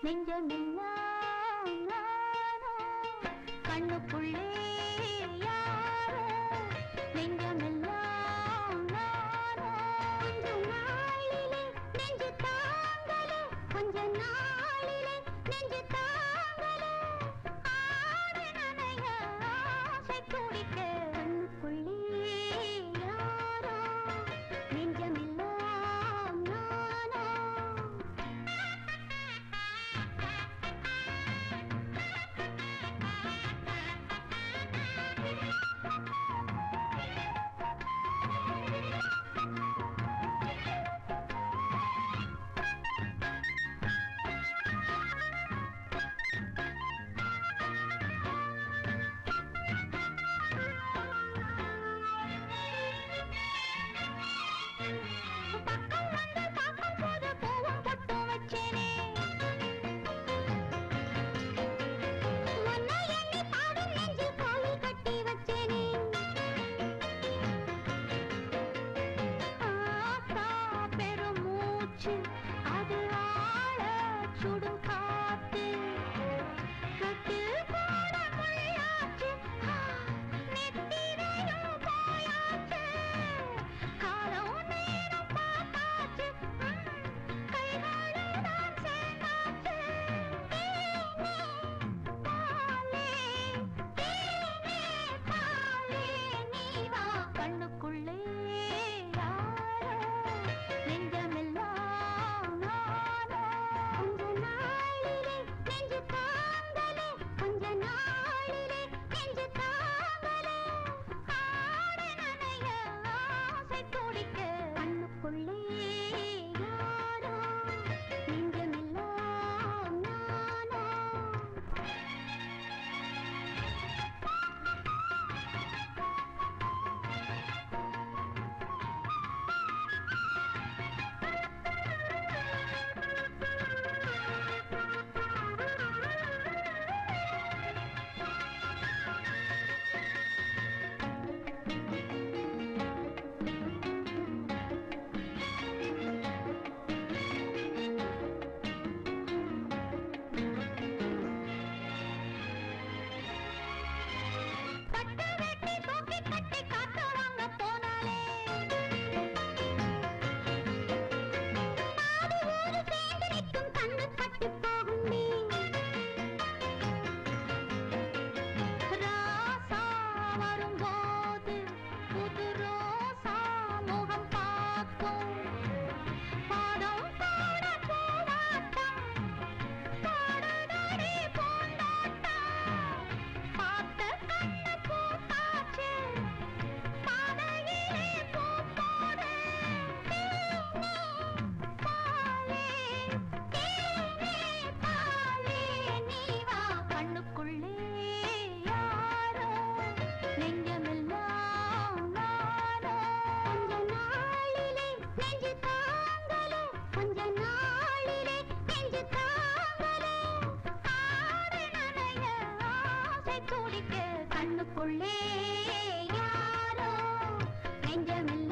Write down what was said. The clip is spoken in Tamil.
நெஞ்சமெல்லாம் நானோ கண்ணுக்குள்ளே யாரோ நெஞ்சமெல்லாம் நானோ கொஞ்ச நாளிலே நெஞ்சு தாங்கலே கொஞ்ச நாளிலே நெஞ்சு தாங்கலே ஆடு நனைய ஆசை துடிக்க கண்ணுக்குள்ளே யாரோ நெஞ்சமெல்லாம் நானோ பக்கம் வந்து பார்க்கும் போது பூவும் பொட்டும் வச்சேனே உன்னை எண்ணி பாடும் நெஞ்சில் கோவில் கட்டி வச்சேனே ஆத்தா பெருமூச்சு அது ஆழ சுடும் காத்து கட்டில் போட முள்ளாச்சு ஆ, நெத்திரையும் போயாச்சு காலம் நேரம் பார்த்தாச்சு ம், கைகளை தான் சேர்ந்தாச்சு தேனே பாலே தேனே பாலே நீ வா கண்ணுக்குள்ளே யாரோ நெஞ்சமெல்லாம் நானோ கொஞ்ச நாளிலே நெஞ்சு தாங்கலே கொஞ்ச நாளிலே நெஞ்சு தாங்கலே ஆடு நனைய ஆசை துடிக்க கண்ணுக்குள்ளே யாரோ நெஞ்சமெல்லாம் நானோ பட்டு வெட்டி தூக்கி கட்டி காத்து வாங்க போனாலே நாடு ஊரு சேர்ந்து நிற்கும் கண்ணு பட்டு போகுமே ராசா வரும்போது புது ரோசா முகம் பார்க்கும் பாதம் பாட போராட்டம் பாடுதடி பூந்தோட்டம் பார்த்த கண்ணு பூத்தாச்சு பாதையிலே பூப்போடு தேனே பாலே தேனே பாலே நீ வா கண்ணுக்குள்ளே யாரோ நெஞ்சமெல்லாம் நானோ கொஞ்ச நாளிலே நெஞ்சு தாங்கலே கொஞ்ச நாளிலே நெஞ்சு தாங்கலே ஆடு நனைய ஆசை துடிக்க கண்ணுக்குள்ளே யாரோ நெஞ்சமெல்லாம்